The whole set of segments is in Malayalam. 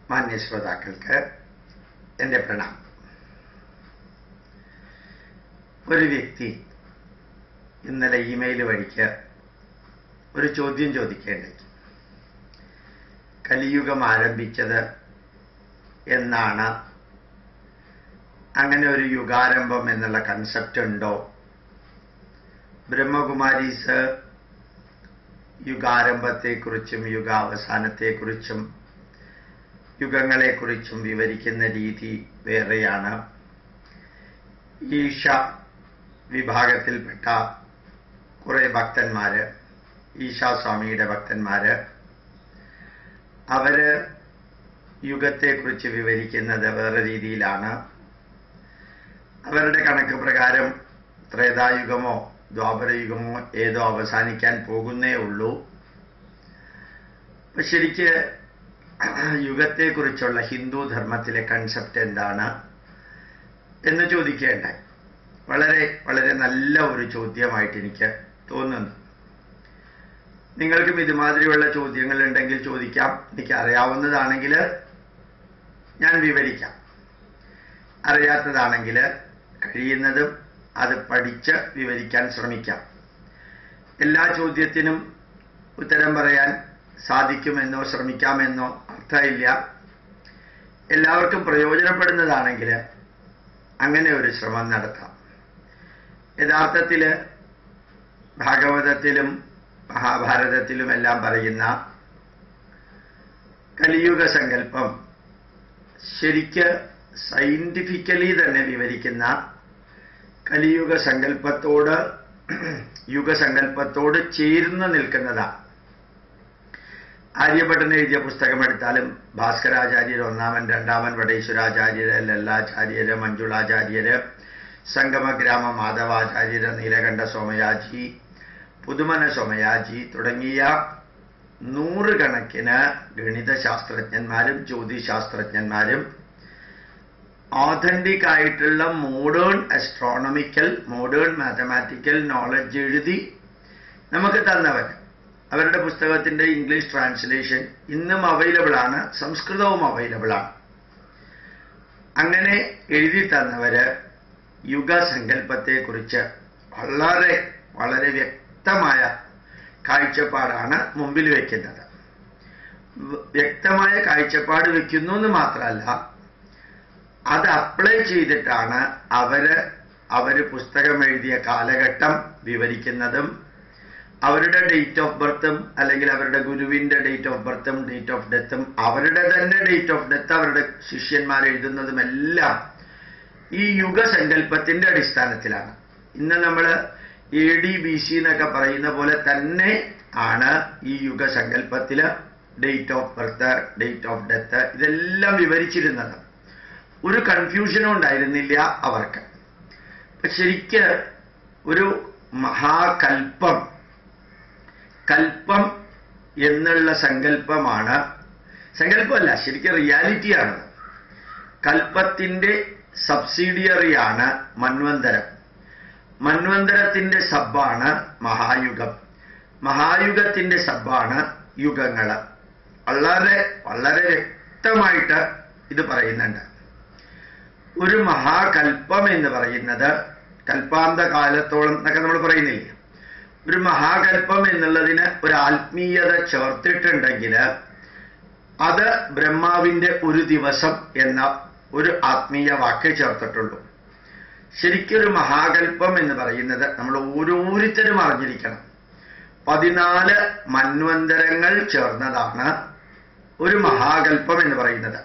മാന്യ ശ്രോതാക്കൾക്ക് എൻ്റെ പ്രണാമം ഒരു വ്യക്തി ഇന്നലെ ഇമെയിൽ വഴിക്ക് ഒരു ചോദ്യം ചോദിക്കേണ്ടായി കലിയുഗം ആരംഭിച്ചത് എന്നാണ് അങ്ങനെ ഒരു യുഗാരംഭം എന്നുള്ള കൺസെപ്റ്റ് ഉണ്ടോ ബ്രഹ്മകുമാരീസ് യുഗാരംഭത്തെക്കുറിച്ചും യുഗാവസാനത്തെക്കുറിച്ചും യുഗങ്ങളെക്കുറിച്ചും വിവരിക്കുന്ന രീതി വേറെയാണ് ഈശ വിഭാഗത്തിൽപ്പെട്ട കുറെ ഭക്തന്മാര് ഈശാസ്വാമിയുടെ ഭക്തന്മാര് അവര് യുഗത്തെക്കുറിച്ച് വിവരിക്കുന്നത് വേറെ രീതിയിലാണ് അവരുടെ കണക്ക് പ്രകാരം ത്രേതായുഗമോ ദ്വാപരയുഗമോ ഏതോ അവസാനിക്കാൻ പോകുന്നേ ഉള്ളൂ അപ്പൊ ശരിക്ക് യുഗത്തെക്കുറിച്ചുള്ള ഹിന്ദു ധർമ്മത്തിലെ കൺസെപ്റ്റ് എന്താണ് എന്ന് ചോദിക്കേണ്ടായി വളരെ വളരെ നല്ല ഒരു ചോദ്യമായിട്ട് എനിക്ക് തോന്നുന്നു നിങ്ങൾക്കും ഇതുമാതിരിയുള്ള ചോദ്യങ്ങൾ ഉണ്ടെങ്കിൽ ചോദിക്കാം എനിക്ക് അറിയാവുന്നതാണെങ്കിൽ ഞാൻ വിവരിക്കാം അറിയാത്തതാണെങ്കിൽ കഴിയുന്നതും അത് പഠിച്ച് വിവരിക്കാൻ ശ്രമിക്കാം എല്ലാ ചോദ്യത്തിനും ഉത്തരം പറയാൻ സാധിക്കുമെന്നോ ശ്രമിക്കാമെന്നോ അർത്ഥമില്ല എല്ലാവർക്കും പ്രയോജനപ്പെടുന്നതാണെങ്കിൽ അങ്ങനെ ഒരു ശ്രമം നടത്താം യഥാർത്ഥത്തിൽ ഭാഗവതത്തിലും മഹാഭാരതത്തിലും എല്ലാം പറയുന്ന കലിയുഗ സങ്കല്പം ശരിക്ക് സയന്റിഫിക്കലി തന്നെ വിവരിക്കുന്ന കലിയുഗ സങ്കല്പത്തോട് യുഗസങ്കല്പത്തോട് ചേർന്ന് നിൽക്കുന്നതാണ് ആര്യഭട്ടൻ എഴുതിയ പുസ്തകം എടുത്താലും ഭാസ്കരാചാര്യർ ഒന്നാമൻ രണ്ടാമൻ വടേശ്വരാചാര്യര് ലല്ലാചാര്യര് മഞ്ജുളാചാര്യര് സംഗമഗ്രാമ മാധവാചാര്യര് നീലകണ്ഠ സോമയാജി പുതുമന സോമയാജി തുടങ്ങിയ നൂറുകണക്കിന് ഗണിതശാസ്ത്രജ്ഞന്മാരും ജ്യോതിശാസ്ത്രജ്ഞന്മാരും ഓതന്റിക് ആയിട്ടുള്ള modern astronomical modern mathematical knowledge എഴുതി നമുക്ക് തന്നവർ അവരുടെ പുസ്തകത്തിന്റെ ഇംഗ്ലീഷ് ട്രാൻസ്ലേഷൻ ഇന്നും അവൈലബിൾ ആണ് സംസ്കൃതവും അവൈലബിൾ ആണ് അങ്ങനെ എഴുതി തന്നവര് യുഗസങ്കല്പത്തെക്കുറിച്ച് വളരെ വളരെ വ്യക്തമായ കാഴ്ചപ്പാടാണ് മുമ്പിൽ വെക്കുന്നത് വ്യക്തമായ കാഴ്ചപ്പാട് വെക്കുന്നു എന്ന് മാത്രമല്ല അത് അപ്ലൈ ചെയ്തിട്ടാണ് അവര് അവര് പുസ്തകം എഴുതിയ കാലഘട്ടം വിവരിക്കുന്നതും അവരുടെ ഡേറ്റ് ഓഫ് ബർത്തും അല്ലെങ്കിൽ അവരുടെ ഗുരുവിന്റെ ഡേറ്റ് ഓഫ് ബർത്തും ഡേറ്റ് ഓഫ് ഡെത്തും അവരുടെ തന്നെ ഡേറ്റ് ഓഫ് ഡെത്ത് അവരുടെ ശിഷ്യന്മാർ എഴുതുന്നതും എല്ലാം ഈ യുഗസങ്കല്പത്തിന്റെ അടിസ്ഥാനത്തിലാണ് ഇന്ന് നമ്മൾ എ ഡി ബി സി എന്നൊക്കെ പറയുന്ന പോലെ തന്നെ ആണ് ഈ യുഗസങ്കല്പത്തില് date of birth date of death ഇതെല്ലാം വിവരിച്ചിരുന്നത് ഒരു കൺഫ്യൂഷനും ഉണ്ടായിരുന്നില്ല അവർക്ക് അപ്പൊ ശരിക്ക് ഒരു മഹാകൽപ്പം കൽപ്പം എന്നുള്ള സങ്കല്പമാണ് സങ്കല്പമല്ല ശരിക്കും റിയാലിറ്റിയാണ് കൽപ്പത്തിന്റെ സബ്സിഡിയറിയാണ് മന്വന്തരം മന്വന്തരത്തിന്റെ സബ്ബാണ് മഹായുഗം മഹായുഗത്തിന്റെ സബ്ബാണ് യുഗങ്ങള് വളരെ വളരെ വ്യക്തമായിട്ട് ഇത് പറയുന്നുണ്ട് ഒരു മഹാകൽപ്പം എന്ന് പറയുന്നത് കൽപ്പാന്ത കാലത്തോളം എന്നൊക്കെ നമ്മൾ പറയുന്നില്ലേ ഒരു മഹാകൽപ്പം എന്നുള്ളതിന് ഒരു ആത്മീയത ചേർത്തിട്ടുണ്ടെങ്കിൽ അത് ബ്രഹ്മാവിന്റെ ഒരു ദിവസം എന്ന ഒരു ആത്മീയ വാക്ക് ചേർത്തിട്ടുള്ളൂ ശരിക്കൊരു മഹാകൽപ്പം എന്ന് പറയുന്നത് നമ്മൾ ഓരോരുത്തരും അറിഞ്ഞിരിക്കണം പതിനാല് മന്വന്തരങ്ങൾ ചേർന്നതാണ് ഒരു മഹാകൽപ്പം എന്ന് പറയുന്നത്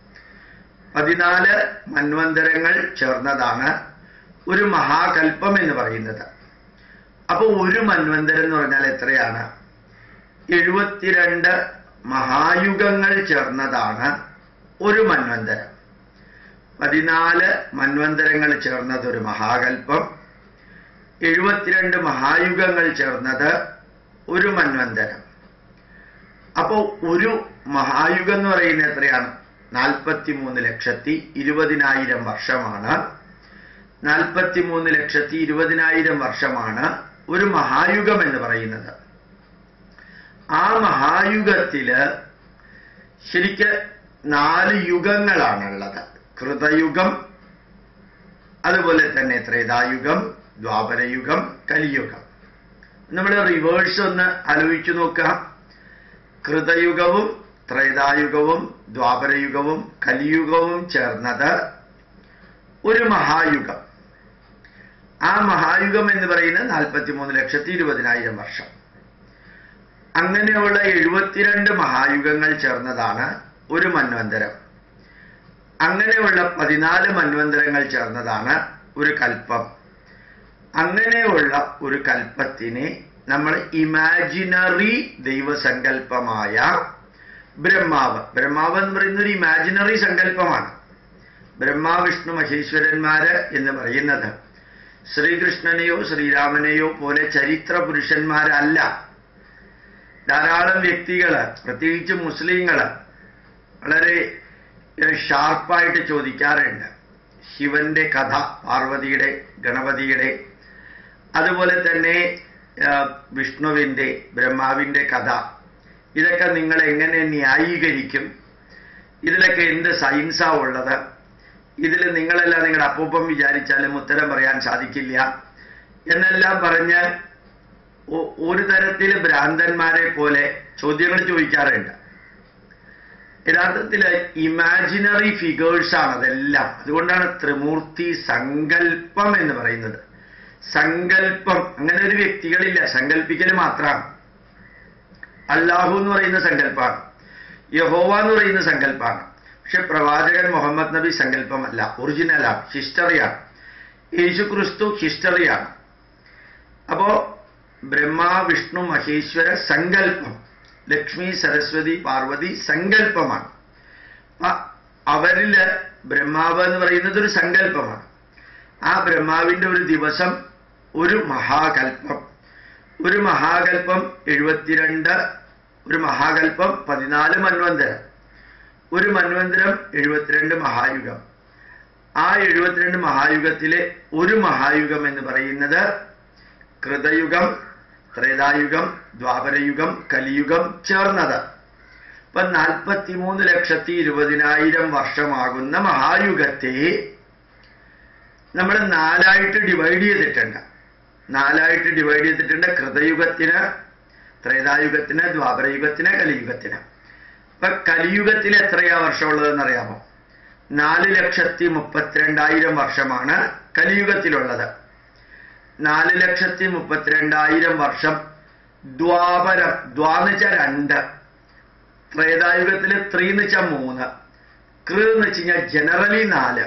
പതിനാല് മന്വന്തരങ്ങൾ ചേർന്നതാണ് ഒരു മഹാകൽപ്പം എന്ന് പറയുന്നത് അപ്പൊ ഒരു മന്വന്തരം എന്ന് പറഞ്ഞാൽ എത്രയാണ് എഴുപത്തിരണ്ട് മഹായുഗങ്ങൾ ചേർന്നതാണ് ഒരു മന്വന്തരം പതിനാല് മന്വന്തരങ്ങൾ ചേർന്നത് ഒരു മഹാകൽപ്പം എഴുപത്തിരണ്ട് മഹായുഗങ്ങൾ ചേർന്നത് ഒരു മന്വന്തരം അപ്പോൾ ഒരു മഹായുഗം എന്ന് പറയുന്നത് എത്രയാണ് നാൽപ്പത്തി മൂന്ന് ലക്ഷത്തി ഇരുപതിനായിരം വർഷമാണ് നാൽപ്പത്തി മൂന്ന് ലക്ഷത്തി ഇരുപതിനായിരം വർഷമാണ് ഒരു മഹായുഗം എന്ന് പറയുന്നത് ആ മഹായുഗത്തില് ശരിക്ക് നാല് യുഗങ്ങളാണുള്ളത് കൃതയുഗം അതുപോലെ തന്നെ ത്രേതായുഗം ദ്വാപരയുഗം കലിയുഗം നമ്മൾ റിവേഴ്സ് ഒന്ന് ആലോചിച്ചു നോക്കുക കൃതയുഗവും ത്രേതായുഗവും ദ്വാപരയുഗവും കലിയുഗവും ചേർന്നത് ഒരു മഹായുഗം ആ മഹായുഗം എന്ന് പറയുന്നത് നാൽപ്പത്തിമൂന്ന് ലക്ഷത്തി ഇരുപതിനായിരം വർഷം അങ്ങനെയുള്ള എഴുപത്തിരണ്ട് മഹായുഗങ്ങൾ ചേർന്നതാണ് ഒരു മന്വന്തരം അങ്ങനെയുള്ള പതിനാല് മന്വന്തരങ്ങൾ ചേർന്നതാണ് ഒരു കൽപ്പം അങ്ങനെയുള്ള ഒരു കൽപ്പത്തിനെ നമ്മൾ ഇമാജിനറി ദൈവസങ്കല്പമായ ബ്രഹ്മാവ് ബ്രഹ്മാവ് എന്ന് പറയുന്ന ഒരു ഇമാജിനറി സങ്കല്പമാണ് ബ്രഹ്മാ വിഷ്ണു മഹേശ്വരന്മാര് എന്ന് പറയുന്നത് ശ്രീകൃഷ്ണനെയോ ശ്രീരാമനെയോ പോലെ ചരിത്ര പുരുഷന്മാരല്ല ധാരാളം വ്യക്തികള് പ്രത്യേകിച്ച് മുസ്ലിങ്ങള് വളരെ ഷാർപ്പായിട്ട് ചോദിക്കാറുണ്ട് ശിവന്റെ കഥ പാർവതിയുടെ ഗണപതിയുടെ അതുപോലെ തന്നെ ആ, വിഷ്ണുവിന്റെ ബ്രഹ്മാവിന്റെ കഥ ഇതൊക്കെ നിങ്ങൾ എങ്ങനെ ന്യായീകരിക്കും ഇതിലൊക്കെ എന്ത് സയൻസാ ഉള്ളത് ഇതിൽ നിങ്ങളെല്ലാം നിങ്ങളുടെ അപ്പൂപ്പം വിചാരിച്ചാലും ഉത്തരം പറയാൻ സാധിക്കില്ല എന്നെല്ലാം പറഞ്ഞ് ഒ- ഒരു തരത്തിൽ ഭ്രാന്തന്മാരെ പോലെ ചോദ്യങ്ങൾ ചോദിക്കാറുണ്ട് യഥാർത്ഥത്തിൽ ഇമാജിനറി ഫിഗേഴ്സ് ആണ് അതെല്ലാം അതുകൊണ്ടാണ് ത്രിമൂർത്തി സങ്കല്പം എന്ന് പറയുന്നത് സങ്കല്പം അങ്ങനെ ഒരു വ്യക്തികളില്ല സങ്കല്പിക്കൽ മാത്രമാണ് അള്ളാഹു എന്ന് പറയുന്ന സങ്കല്പമാണ് യഹോവ എന്ന് പറയുന്ന സങ്കല്പമാണ് പക്ഷെ പ്രവാചകൻ മുഹമ്മദ് നബി സങ്കല്പമല്ല ഒറിജിനലാണ് ഹിസ്റ്ററിയാണ് യേശു ക്രിസ്തു ഹിസ്റ്ററിയാണ് അപ്പോ ബ്രഹ്മ വിഷ്ണു മഹേശ്വര സങ്കല്പം ലക്ഷ്മി സരസ്വതി പാർവതി സങ്കല്പമാണ് അപ്പൊ അവരില് ബ്രഹ്മാവ് എന്ന് പറയുന്നത് ഒരു സങ്കല്പമാണ് ആ ബ്രഹ്മാവിന്റെ ഒരു ദിവസം ഒരു മഹാകൽപ്പം ഒരു മഹാകൽപ്പം എഴുപത്തിരണ്ട് ഒരു മഹാകൽപ്പം പതിനാല് മന്വന്തരം ഒരു മന്വന്തരം എഴുപത്തിരണ്ട് മഹായുഗം ആ എഴുപത്തിരണ്ട് മഹായുഗത്തിലെ ഒരു മഹായുഗം എന്ന് പറയുന്നത് കൃതയുഗം ത്രേതായുഗം ദ്വാപരയുഗം കലിയുഗം ചേർന്നത് ഇപ്പൊ നാൽപ്പത്തിമൂന്ന് ലക്ഷത്തി ഇരുപതിനായിരം വർഷമാകുന്ന മഹായുഗത്തെ നമ്മൾ നാലായിട്ട് ഡിവൈഡ് ചെയ്തിട്ടുണ്ട് നാലായിട്ട് ഡിവൈഡ് ചെയ്തിട്ടുണ്ട് കൃതയുഗത്തിന് ത്രേതായുഗത്തിന് ദ്വാപരയുഗത്തിന് കലിയുഗത്തിന് ഇപ്പൊ കലിയുഗത്തിൽ എത്രയാ വർഷമുള്ളതെന്ന് അറിയാമോ നാല് ലക്ഷത്തി മുപ്പത്തിരണ്ടായിരം വർഷമാണ് കലിയുഗത്തിലുള്ളത് നാല് ലക്ഷത്തി മുപ്പത്തിരണ്ടായിരം വർഷം ദ്വാപരം ദ്വാന്ന് വെച്ചാൽ രണ്ട് ത്രേതായുഗത്തില് ത്രീ എന്ന് വെച്ചാൽ മൂന്ന് കൃ എന്ന് വെച്ച് കഴിഞ്ഞാൽ ജനറലി നാല്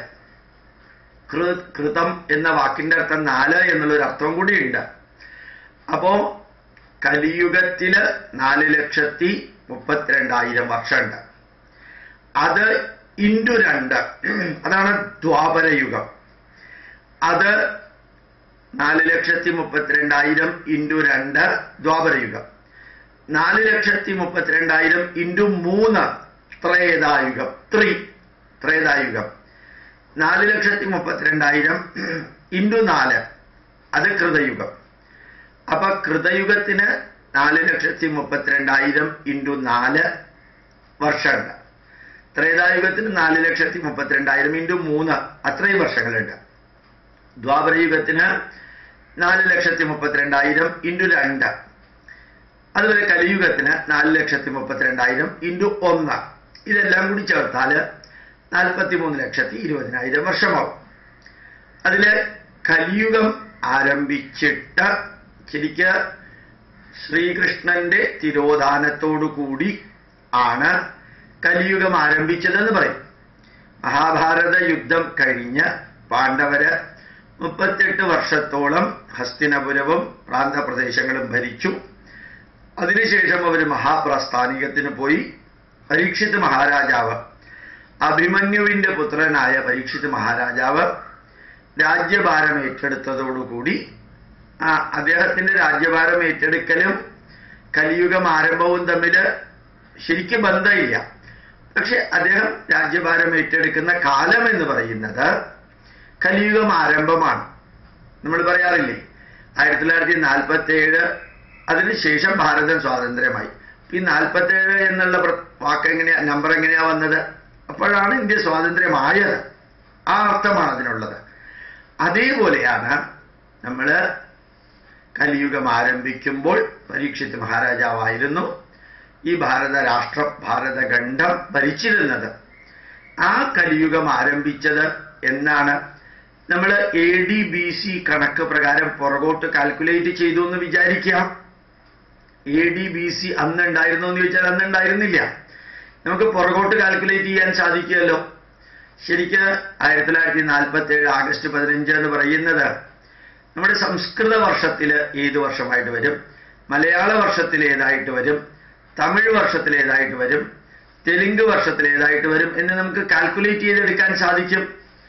കൃ കൃതം എന്ന വാക്കിന്റെ അർത്ഥം നാല് എന്നുള്ളൊരു അർത്ഥം കൂടിയുണ്ട് അപ്പോ കലിയുഗത്തില് നാല് ലക്ഷത്തി മുപ്പത്തിരണ്ടായിരം വർഷമുണ്ട് അത് ഇൻറ്റു രണ്ട് അതാണ് ദ്വാപരയുഗം അത് നാല് ലക്ഷത്തി മുപ്പത്തിരണ്ടായിരം ഇൻറ്റു രണ്ട് ദ്വാപരയുഗം നാല് ലക്ഷത്തി മുപ്പത്തിരണ്ടായിരം ഇൻറ്റു മൂന്ന് ത്രേതായുഗം ത്രീ ത്രേതായുഗം നാല് ലക്ഷത്തി മുപ്പത്തിരണ്ടായിരം ഇൻറ്റു നാല് അത് കൃതയുഗം അപ്പൊ കൃതയുഗത്തിന് നാല് ലക്ഷത്തി മുപ്പത്തിരണ്ടായിരം ഇൻറ്റു നാല് വർഷമുണ്ട് ത്രേതായുഗത്തിന് നാല് ലക്ഷത്തി മുപ്പത്തിരണ്ടായിരം ഇൻറ്റു മൂന്ന് അത്രയും വർഷങ്ങളുണ്ട് ദ്വാപരയുഗത്തിന് നാല് ലക്ഷത്തി മുപ്പത്തിരണ്ടായിരം ഇൻറ്റു രണ്ട് അതുപോലെ കലിയുഗത്തിന് നാല് ലക്ഷത്തി മുപ്പത്തിരണ്ടായിരം ഇൻറ്റു ഒന്ന് ഇതെല്ലാം കൂടി ചേർത്താൽ നാൽപ്പത്തി മൂന്ന് ലക്ഷത്തി ഇരുപതിനായിരം വർഷമാവും അതില് കലിയുഗം ആരംഭിച്ചിട്ട് ശരിക്ക് ശ്രീകൃഷ്ണന്റെ തിരോധാനത്തോടു കൂടി ആണ് കലിയുഗം ആരംഭിച്ചതെന്ന് പറയും മഹാഭാരത യുദ്ധം കഴിഞ്ഞ് പാണ്ഡവര് മുപ്പത്തെട്ട് വർഷത്തോളം ഹസ്തിനപുരവും പ്രാന്തപ്രദേശങ്ങളും ഭരിച്ചു അതിനുശേഷം അവർ മഹാപ്രസ്ഥാനികത്തിന് പോയി പരീക്ഷിത് മഹാരാജാവ് അഭിമന്യുവിന്റെ പുത്രനായ പരീക്ഷിത് മഹാരാജാവ് രാജ്യഭാരം ഏറ്റെടുത്തതോടുകൂടി ആ അദ്ദേഹത്തിന്റെ രാജ്യഭാരം ഏറ്റെടുക്കലും കലിയുഗം ആരംഭവും തമ്മിൽ ശരിക്കും ബന്ധമില്ല പക്ഷെ അദ്ദേഹം രാജ്യഭാരം ഏറ്റെടുക്കുന്ന കാലം എന്ന് പറയുന്നത് കലിയുഗം ആരംഭമാണ് നമ്മൾ പറയാറില്ലേ ആയിരത്തി തൊള്ളായിരത്തി നാൽപ്പത്തി ഏഴ് അതിനുശേഷം ഭാരതം സ്വാതന്ത്ര്യമായി ഈ നാൽപ്പത്തേഴ് എന്നുള്ള പ്ര- വാക്ക് എങ്ങനെയാ നമ്പർ എങ്ങനെയാ വന്നത് അപ്പോഴാണ് ഇന്ത്യ സ്വാതന്ത്ര്യമായത് ആ അർത്ഥമാണ് അതിനുള്ളത് അതേപോലെയാണ് നമ്മൾ കലിയുഗം ആരംഭിക്കുമ്പോൾ പരീക്ഷിത് മഹാരാജാവായിരുന്നു ഈ ഭാരത രാഷ്ട്രം ഭാരതഖണ്ഡം ഭരിച്ചിരുന്നത് ആ കലിയുഗം ആരംഭിച്ചത് എന്നാണ് നമ്മൾ എ ഡി ബി സി കണക്ക് പ്രകാരം പുറകോട്ട് കാൽക്കുലേറ്റ് ചെയ്തു എന്ന് വിചാരിക്കാം എ ഡി ബി സി അന്ന് ഉണ്ടായിരുന്നോ എന്ന് ചോദിച്ചാൽ അന്ന് ഉണ്ടായിരുന്നില്ല നമുക്ക് പുറകോട്ട് കാൽക്കുലേറ്റ് ചെയ്യാൻ സാധിക്കുമല്ലോ ശരിക്ക് ആയിരത്തി തൊള്ളായിരത്തി നാൽപ്പത്തി ഏഴ് ആഗസ്റ്റ് പതിനഞ്ച് എന്ന് പറയുന്നത് നമ്മുടെ സംസ്കൃത വർഷത്തിൽ ഏത് വർഷമായിട്ട് വരും മലയാള വർഷത്തിൽ ഏതായിട്ട് വരും തമിഴ് വർഷത്തിൽ ഏതായിട്ട് വരും തെലുങ്ക് വർഷത്തിൽ ഏതായിട്ട് വരും എന്ന് നമുക്ക് കാൽക്കുലേറ്റ് ചെയ്തെടുക്കാൻ സാധിക്കും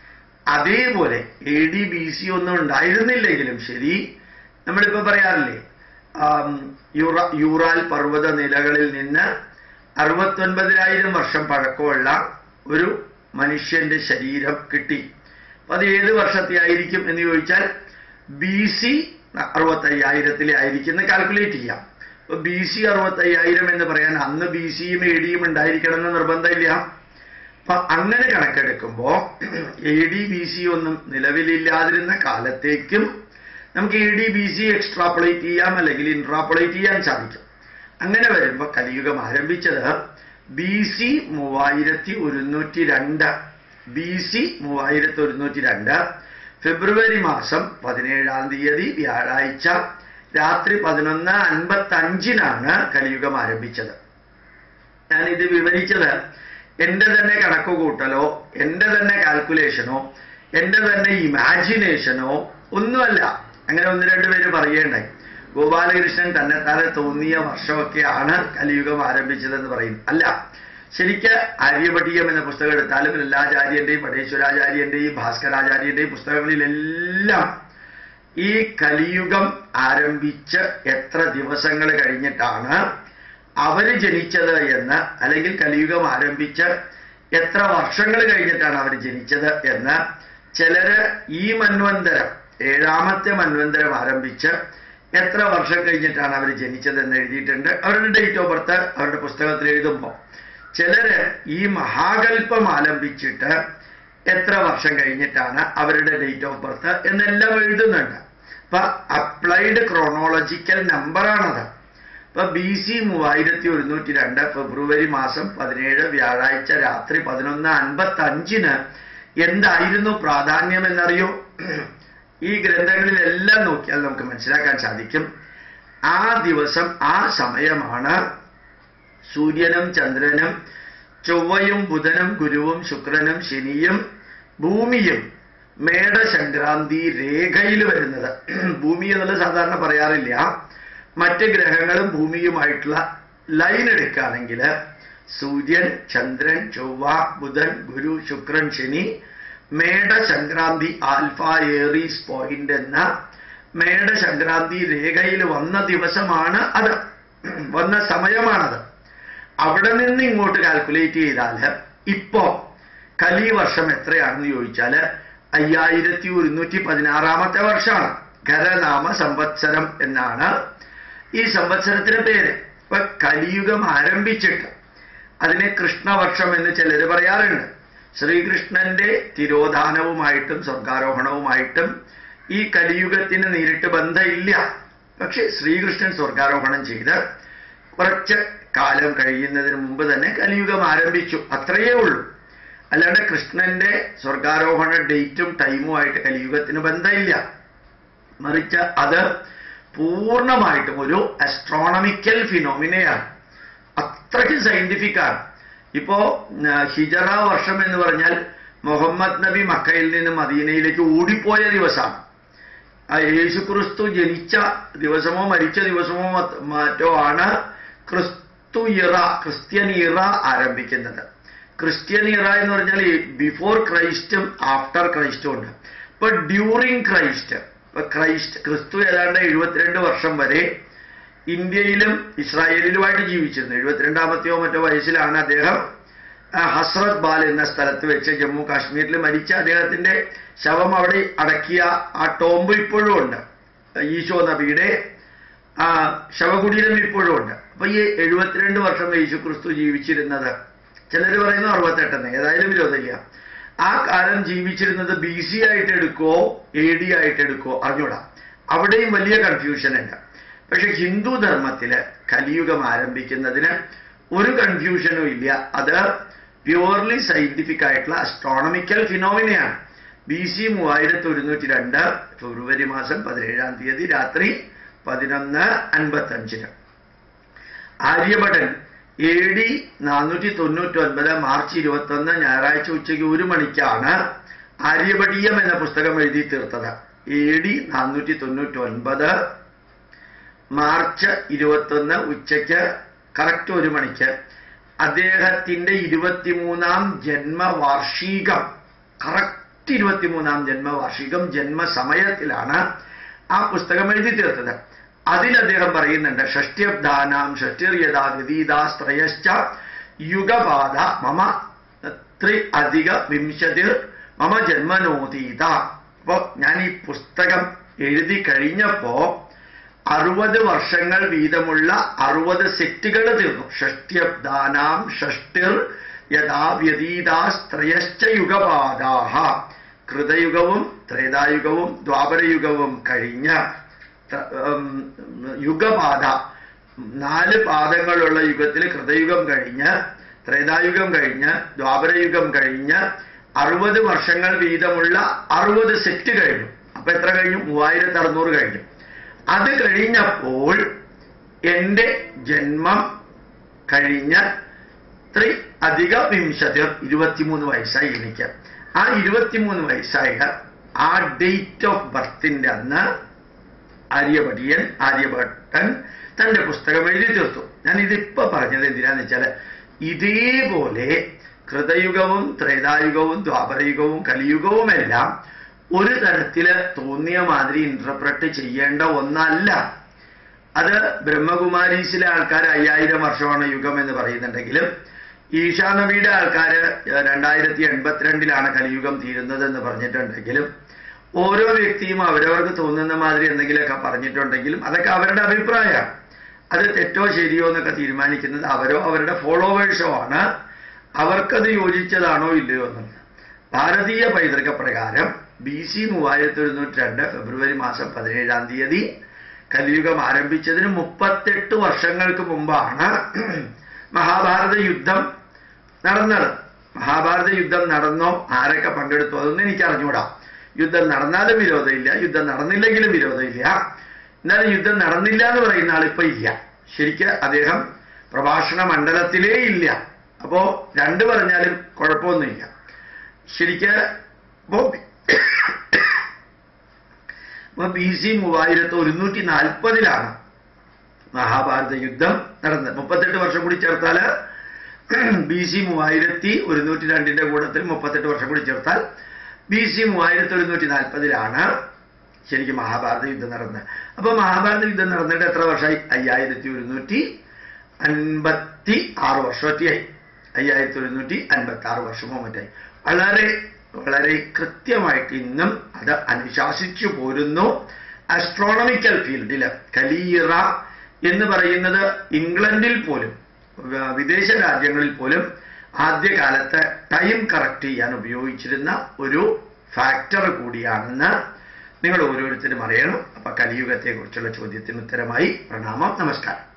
അതേപോലെ എ ഡി ബി സി ഒന്നും ഉണ്ടായിരുന്നില്ലെങ്കിലും ശരി നമ്മളിപ്പോ പറയാറില്ലേ ആം, യുറ യൂറാൽ പർവ്വത നിലകളിൽ നിന്ന് അറുപത്തൊൻപതിനായിരം വർഷം പഴക്കമുള്ള ഒരു മനുഷ്യന്റെ ശരീരം കിട്ടി അപ്പൊ അത് ഏത് വർഷത്തെ ആയിരിക്കും എന്ന് ചോദിച്ചാൽ ബി സി അറുപത്തയ്യായിരത്തിലെ ആയിരിക്കും എന്ന് കാൽക്കുലേറ്റ് ചെയ്യാം അപ്പൊ ബി സി അറുപത്തയ്യായിരം എന്ന് പറയാൻ അന്ന് ബി സിയും എ ഡിയും ഉണ്ടായിരിക്കണം എന്ന് നിർബന്ധമില്ല അപ്പൊ അങ്ങനെ കണക്കെടുക്കുമ്പോ എ ഡി ബി സി ഒന്നും നിലവിലില്ലാതിരുന്ന കാലത്തേക്കും നമുക്ക് A D B C extrapolate ചെയ്യാം അല്ലെങ്കിൽ ഇൻട്രാപ്പുലേറ്റ് ചെയ്യാൻ സാധിക്കും അങ്ങനെ വരുമ്പോൾ കലിയുഗം ആരംഭിച്ചത് ബി സി മൂവായിരത്തി ഒരുന്നൂറ്റി രണ്ട് ബി സി മൂവായിരത്തി ഒരുന്നൂറ്റി രണ്ട് ഫെബ്രുവരി മാസം പതിനേഴാം തീയതി വ്യാഴാഴ്ച രാത്രി പതിനൊന്ന് അൻപത്തി അഞ്ചിനാണ് കലിയുഗം ആരംഭിച്ചത് ഞാനിത് വിവരിച്ചത് എൻ്റെ തന്നെ കണക്കുകൂട്ടലോ എൻ്റെ തന്നെ കാൽക്കുലേഷനോ എൻ്റെ തന്നെ ഇമാജിനേഷനോ ഒന്നുമല്ല അങ്ങനെ ഒന്ന് രണ്ട് പേര് പറയേണ്ടായി ഗോപാലകൃഷ്ണൻ തന്നെത്താനെ തോന്നിയ വർഷമൊക്കെയാണ് കലിയുഗം ആരംഭിച്ചതെന്ന് പറയും അല്ല ശരിക്ക് ആര്യഭട്ടീയം എന്ന പുസ്തകം എടുത്താലും ലല്ലാചാര്യന്റെയും പടേശ്വരാചാര്യന്റെയും ഭാസ്കരാചാര്യന്റെയും പുസ്തകങ്ങളിലെല്ലാം ഈ കലിയുഗം ആരംഭിച്ച് എത്ര ദിവസങ്ങൾ കഴിഞ്ഞിട്ടാണ് അവര് ജനിച്ചത് എന്ന് അല്ലെങ്കിൽ കലിയുഗം ആരംഭിച്ച് എത്ര വർഷങ്ങൾ കഴിഞ്ഞിട്ടാണ് അവർ ജനിച്ചത് എന്ന് ചിലര് ഈ മന്വന്തരം ഏഴാമത്തെ മന്വന്തരം ആരംഭിച്ച് എത്ര വർഷം കഴിഞ്ഞിട്ടാണ് അവർ ജനിച്ചത് എന്ന് എഴുതിയിട്ടുണ്ട് അവരുടെ ഡേറ്റ് ഓഫ് ബർത്ത് അവരുടെ പുസ്തകത്തിൽ എഴുതുമ്പോൾ ചിലര് ഈ മഹാകൽപ്പം ആലംബിച്ചിട്ട് എത്ര വർഷം കഴിഞ്ഞിട്ടാണ് അവരുടെ ഡേറ്റ് ഓഫ് ബർത്ത് എന്നെല്ലാം എഴുതുന്നുണ്ട് അപ്പൊ അപ്ലൈഡ് ക്രോണോളജിക്കൽ നമ്പറാണത് ഇപ്പൊ ബി സി മൂവായിരത്തി ഒരുന്നൂറ്റി രണ്ട് ഫെബ്രുവരി മാസം പതിനേഴ് വ്യാഴാഴ്ച രാത്രി പതിനൊന്ന് അൻപത്തി അഞ്ചിന് എന്തായിരുന്നു പ്രാധാന്യം എന്നറിയോ ഈ ഗ്രന്ഥങ്ങളിലെല്ലാം നോക്കിയാൽ നമുക്ക് മനസ്സിലാക്കാൻ സാധിക്കും ആ ദിവസം ആ സമയമാണ് സൂര്യനും ചന്ദ്രനും ചൊവ്വയും ബുധനും ഗുരുവും ശുക്രനും ശനിയും ഭൂമിയും മേടസംക്രാന്തി രേഖയിൽ വരുന്നത് ഭൂമി എന്നുള്ളത് സാധാരണ പറയാറില്ല മറ്റ് ഗ്രഹങ്ങളും ഭൂമിയുമായിട്ടുള്ള ലൈൻ എടുക്കുകയാണെങ്കിൽ സൂര്യൻ ചന്ദ്രൻ ചൊവ്വ ബുധൻ ഗുരു ശുക്രൻ ശനി മേടസംക്രാന്തി ആൽഫ ഏറീസ് പോയിന്റ് എന്ന മേടസംക്രാന്തി രേഖയിൽ വന്ന ദിവസമാണ് അത് വന്ന സമയമാണത് അവിടെ നിന്ന് ഇങ്ങോട്ട് കാൽക്കുലേറ്റ് ചെയ്താൽ ഇപ്പോ കലി വർഷം എത്രയാണെന്ന് ചോദിച്ചാൽ അയ്യായിരത്തി ഒരുന്നൂറ്റി പതിനാറാമത്തെ വർഷമാണ് ഖരനാമ സംവത്സരം എന്നാണ് ഈ സംവത്സരത്തിന് പേര് ഇപ്പൊ കലിയുഗം ആരംഭിച്ചിട്ട് അതിനെ കൃഷ്ണവർഷം എന്ന് ചിലർ പറയാറുണ്ട് ശ്രീകൃഷ്ണന്റെ തിരോധാനവുമായിട്ടും സ്വർഗാരോഹണവുമായിട്ടും ഈ കലിയുഗത്തിന് നേരിട്ട് ബന്ധമില്ല പക്ഷെ ശ്രീകൃഷ്ണൻ സ്വർഗാരോഹണം ചെയ്ത് കുറച്ച് കാലം കഴിയുന്നതിന് മുമ്പ് തന്നെ കലിയുഗം ആരംഭിച്ചു അത്രയേ ഉള്ളൂ അല്ലാണ്ട് കൃഷ്ണന്റെ സ്വർഗാരോഹണ ഡേറ്റും ടൈമും ആയിട്ട് കലിയുഗത്തിന് ബന്ധമില്ല മറിച്ച് അത് പൂർണ്ണമായിട്ടും ഒരു അസ്ട്രോണമിക്കൽ ഫിനോമിനയാണ് അത്രയ്ക്ക് സയന്റിഫിക് ആണ് ഇപ്പോ ആ, ഹിജറ വർഷം എന്ന് പറഞ്ഞാൽ മുഹമ്മദ് നബി മക്കയിൽ നിന്ന് മദീനയിലേക്ക് ഓടിപ്പോയ ദിവസമാണ് ആ യേശുക്രിസ്തു ജനിച്ച ദിവസമോ മരിച്ച ദിവസമോ മറ്റ് മറ്റോ ആണ് ക്രിസ്തു ഇറ ക്രിസ്ത്യൻ ഇറ ആരംഭിക്കുന്നത് ക്രിസ്ത്യൻ ഇറ എന്ന് പറഞ്ഞാൽ ബിഫോർ ക്രൈസ്റ്റും ആഫ്റ്റർ ക്രൈസ്റ്റും ഉണ്ട് ഇപ്പൊ ഡ്യൂറിങ് ക്രൈസ്റ്റ് ഇപ്പൊ ക്രൈസ്റ്റ് ക്രിസ്തു ഏതാണ്ട് എഴുപത്തിരണ്ട് വർഷം വരെ ഇന്ത്യയിലും ഇസ്രായേലിലുമായിട്ട് ജീവിച്ചിരുന്നു എഴുപത്തിരണ്ടാമത്തെയോ മറ്റോ വയസ്സിലാണ് അദ്ദേഹം ആ, ഹസ്രത് ബാൽ എന്ന സ്ഥലത്ത് വെച്ച് ജമ്മു കാശ്മീരിൽ മരിച്ച അദ്ദേഹത്തിന്റെ ശവം അവിടെ അടക്കിയ ആ ടോംബ് ഇപ്പോഴും ഉണ്ട് ഈശോ നബിയുടെ ആ ശവകുടീരം ഇപ്പോഴും ഉണ്ട് അപ്പൊ ഈ എഴുപത്തിരണ്ട് വർഷം യേശു ക്രിസ്തു ജീവിച്ചിരുന്നത് ചിലർ പറയുന്നു അറുപത്തെട്ടെന്ന് ഏതായാലും വിരോധമില്ല ആ കാലം ജീവിച്ചിരുന്നത് ബി സി ആയിട്ട് എടുക്കോ എ ഡി ആയിട്ട് എടുക്കോ അറിഞ്ഞൂടാ അവിടെയും വലിയ കൺഫ്യൂഷൻ ഉണ്ട് പക്ഷെ ഹിന്ദു ധർമ്മത്തില് കലിയുഗം ആരംഭിക്കുന്നതിന് ഒരു കൺഫ്യൂഷനും ഇല്ല അത് പ്യുവർലി സയന്റിഫിക് ആയിട്ടുള്ള അസ്ട്രോണമിക്കൽ ഫിനോമിനയാണ് ബി സി മൂവായിരത്തി ഒരുന്നൂറ്റി രണ്ട് ഫെബ്രുവരി മാസം പതിനേഴാം തീയതി രാത്രി പതിനൊന്ന് അൻപത്തി അഞ്ചിന് ആര്യഭടൻ എ ഡി നാനൂറ്റി തൊണ്ണൂറ്റി ഒൻപത് മാർച്ച് ഇരുപത്തി ഒന്ന് ഞായറാഴ്ച ഉച്ചയ്ക്ക് ഒരു മണിക്കാണ് ആര്യഭടീയം എന്ന പുസ്തകം എഴുതി തീർത്തത് എ ഡി നാനൂറ്റി തൊണ്ണൂറ്റി ഒൻപത് മാർച്ച് ഇരുപത്തൊന്ന് ഉച്ചയ്ക്ക് കറക്റ്റ് ഒരു മണിക്ക് അദ്ദേഹത്തിന്റെ ഇരുപത്തിമൂന്നാം ജന്മവാർഷികം കറക്റ്റ് ഇരുപത്തിമൂന്നാം ജന്മവാർഷികം ജന്മസമയത്തിലാണ് ആ പുസ്തകം എഴുതി തീർത്തത് അതിൽ അദ്ദേഹം പറയുന്നുണ്ട് ഷഷ്ട്യബ്ദാനാം ഷഷ്ടിർയഥാ വിദീതാസ്ത്രയശ്ച യുഗപാത മമ ത്രി അധിക വിംശതിർ മമ ജന്മനോതീത അപ്പോ ഞാൻ ഈ പുസ്തകം എഴുതി കഴിഞ്ഞപ്പോ അറുപത് വർഷങ്ങൾ വീതമുള്ള അറുപത് സെറ്റുകൾ തീർന്നു ഷഷ്ട്യബ്ദാനാം ഷഷ്ടിർ യഥാ വ്യതീതാസ്ത്രയശ്ച യുഗപാദാഹ കൃതയുഗവും ത്രേതായുഗവും ദ്വാപരയുഗവും കഴിഞ്ഞ് ത്ര- ഉം, യുഗപാത നാല് പാദങ്ങളുള്ള യുഗത്തിൽ കൃതയുഗം കഴിഞ്ഞ് ത്രേതായുഗം കഴിഞ്ഞ് ദ്വാപരയുഗം കഴിഞ്ഞ് അറുപത് വർഷങ്ങൾ വീതമുള്ള അറുപത് സെറ്റ് കഴിഞ്ഞു അപ്പൊ എത്ര കഴിഞ്ഞു മൂവായിരത്തി അറുന്നൂറ് കഴിഞ്ഞു അത് കഴിഞ്ഞപ്പോൾ എൻ്റെ ജന്മം കഴിഞ്ഞ ത്രി അധിക വിംശതി ഇരുപത്തിമൂന്ന് വയസ്സായി എനിക്ക് ആ ഇരുപത്തിമൂന്ന് വയസ്സായ ആ ഡേറ്റ് ഓഫ് ബർത്തിന്റെ അന്ന് ആര്യഭടിയൻ ആര്യഭട്ടൻ തന്റെ പുസ്തകം എഴുതി തീർത്തു ഞാൻ ഇതിപ്പോ പറഞ്ഞത് എന്തിനാന്ന് വെച്ചാല് ഇതേപോലെ കൃതയുഗവും ത്രേതായുഗവും ദ്വാപരയുഗവും കലിയുഗവുമെല്ലാം ഒരു തരത്തില് തോന്നിയ മാതിരി ഇന്റർപ്രറ്റ് ചെയ്യേണ്ട ഒന്നല്ല അത് ബ്രഹ്മകുമാരീസിലെ ആൾക്കാർ അയ്യായിരം വർഷമാണ് യുഗം എന്ന് പറയുന്നുണ്ടെങ്കിലും ഈശാനബിയുടെ ആൾക്കാർ രണ്ടായിരത്തി എൺപത്തിരണ്ടിലാണ് കലിയുഗം തീരുന്നത് എന്ന് പറഞ്ഞിട്ടുണ്ടെങ്കിലും ഓരോ വ്യക്തിയും അവരവർക്ക് തോന്നുന്ന മാതിരി എന്തെങ്കിലുമൊക്കെ പറഞ്ഞിട്ടുണ്ടെങ്കിലും അതൊക്കെ അവരുടെ അഭിപ്രായമാണ് അത് തെറ്റോ ശരിയോ എന്നൊക്കെ തീരുമാനിക്കുന്നത് അവരോ അവരുടെ ഫോളോവേഴ്സോ ആണ് അവർക്കത് യോജിച്ചതാണോ ഇല്ലയോ എന്നുള്ളത് ഭാരതീയ പൈതൃക പ്രകാരം ബി സി മൂവായിരത്തി ഒരുന്നൂറ്റി രണ്ട് ഫെബ്രുവരി മാസം പതിനേഴാം തീയതി കലിയുഗം ആരംഭിച്ചതിന് മുപ്പത്തെട്ട് വർഷങ്ങൾക്ക് മുമ്പാണ് മഹാഭാരത യുദ്ധം നടന്നത് മഹാഭാരത യുദ്ധം നടന്നോ ആരൊക്കെ പങ്കെടുത്തു അതൊന്നും എനിക്ക് അറിഞ്ഞൂടാ യുദ്ധം നടന്നാലും വിരോധമില്ല യുദ്ധം നടന്നില്ലെങ്കിലും വിരോധമില്ല എന്നാലും യുദ്ധം നടന്നില്ല എന്ന് പറയുന്ന ആളിപ്പോ ഇല്ല ശരിക്ക് അദ്ദേഹം പ്രഭാഷണ മണ്ഡലത്തിലേ ഇല്ല അപ്പോ രണ്ട് പറഞ്ഞാലും കുഴപ്പമൊന്നുമില്ല ശരിക്ക് അപ്പോ അപ്പൊ ബി സി മൂവായിരത്തി ഒരുന്നൂറ്റി നാൽപ്പതിലാണ് മഹാഭാരത യുദ്ധം നടന്നത് മുപ്പത്തെട്ട് വർഷം കൂടി ചേർത്താല് ബി സി മൂവായിരത്തി ഒരുന്നൂറ്റി രണ്ടിന്റെ കൂട്ടത്തിൽ മുപ്പത്തെട്ട് വർഷം കൂടി ചേർത്താൽ ബി സി മൂവായിരത്തി ഒരുന്നൂറ്റി നാൽപ്പതിലാണ് ശരിക്കും മഹാഭാരത യുദ്ധം നടന്നത് അപ്പൊ മഹാഭാരത യുദ്ധം നടന്നിട്ട് എത്ര വർഷമായി അയ്യായിരത്തി ഒരുന്നൂറ്റി അൻപത്തി ആറ് വർഷമൊറ്റയായി അയ്യായിരത്തി ഒരുന്നൂറ്റി അൻപത്തി ആറ് വർഷമോ മറ്റായി വളരെ വളരെ കൃത്യമായിട്ട് ഇന്നും അത് അനുശാസിച്ചു പോരുന്നു അസ്ട്രോണമിക്കൽ ഫീൽഡിൽ കലീറ എന്ന് പറയുന്നത് ഇംഗ്ലണ്ടിൽ പോലും വ- വിദേശ രാജ്യങ്ങളിൽ പോലും ആദ്യകാലത്ത് ടൈം കറക്റ്റ് ചെയ്യാൻ ഉപയോഗിച്ചിരുന്ന ഒരു ഫാക്ടർ കൂടിയാണെന്ന് നിങ്ങൾ ഓരോരുത്തരും അറിയണം അപ്പൊ കലിയുഗത്തെ കുറിച്ചുള്ള ചോദ്യത്തിന് ഉത്തരമായി പ്രണാമം നമസ്കാരം